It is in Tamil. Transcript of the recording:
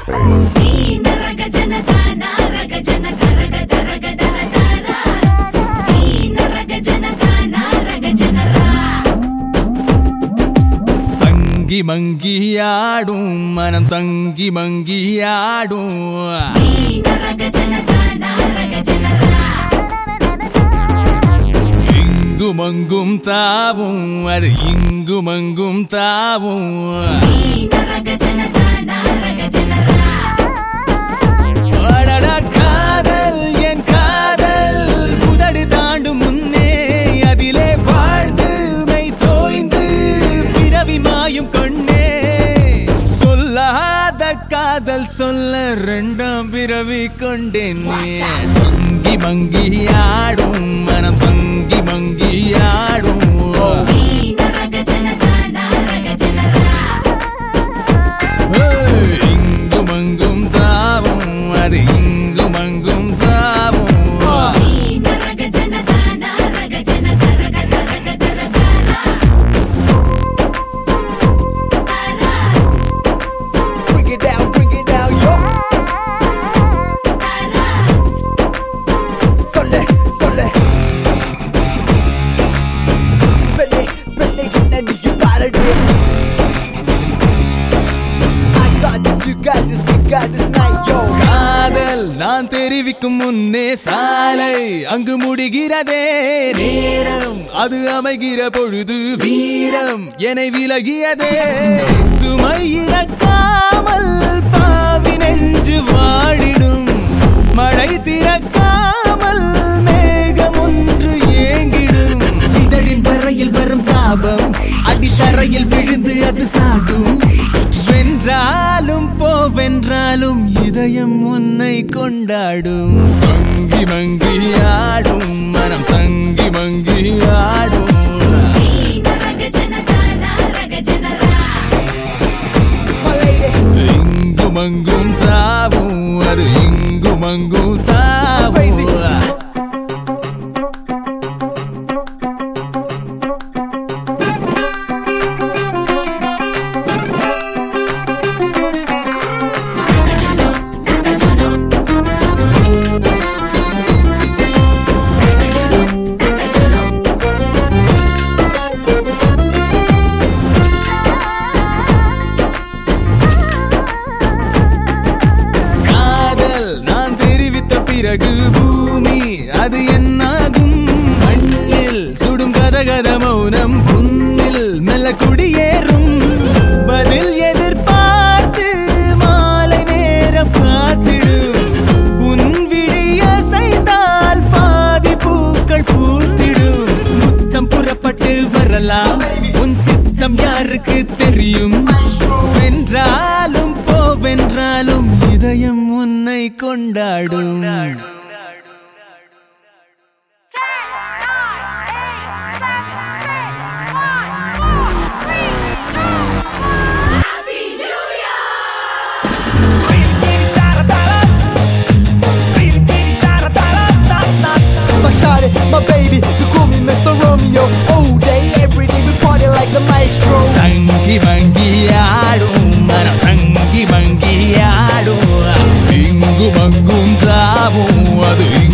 சங்கி மங்கியாடும் மனம் சங்கி மங்கியாடும் இங்கும் அங்கும் தாவும் அது இங்கும் அங்கும் தாவும் அடடா காதல் என் காதல் உதடு தாண்டும் முன்னே அதிலே வாழ்ந்து மெய் தோய்ந்து பிறவி மாயும் கண்ணே சொல்லாத காதல் சொல்ல ரெண்டாம் பிறவி கொண்டேன் சங்கி மங்கி ஆடும் மனம் சங்கி மங்கி ஆடும் ஏய், இங்கும் அங்கும் தாவும் அது இங்கும் அங்கும் தாவும் Bring it down, bring it down, yo. Sole, sole. Billy, Billy, and you gotta do it. I got this, you got this, we got this night, yo. காதல் நான் தெரிவிக்கும் முன்னே சாலை அங்கு முடிகிறதே நேரம் அது அமைகிற பொழுது வீரம் என விலகியதே சுமை இறக்காமல் பாவி நெஞ்சு வாழிடும் மழை திறக்காமல் மேகம் ஒன்று ஏங்கிடும் இதழின் வரையில் வரும் தாபம் அடித்தரையில் விழுந்து அது சாகும் வென்றாலும் போவென்றாலும் இதயம் உன்னை கொண்டாடும் சங்கி மங்கி ஆடும் மனம் சங்கி மங்கி ஆடும் My lady, இங்கும் அங்கும் தாவும் அது இங்கும் அங்கும் Crazy. தாவும் காதல் நான் தெரிவித்த பிறகு பூமி அது என்னாகும் மண்ணில் சுடும் கதகத மௌனம் புண்ணில் மெல்ல குடியேறும் பதில் எதிர்பார்த்து மாலை நேரம் காத்திடும் உன் விழிய செய்தால் பாதி பூக்கள் பூத்திடும் முத்தம் புறப்பட்டு வரலாம் உன் சித்தம் யாருக்கு தெரியும் வென்றாலும் போவென்றாலும் இதயம் உன்னை கொண்டாடும் my shawty, my baby, you call me Mr. Romeo. All day, every day, we party like the maestro. சங்கி மங்கி ஆடும் மனம் சங்கி மங்கி ஆடும் இங்கும் அங்கும் தாவும் அது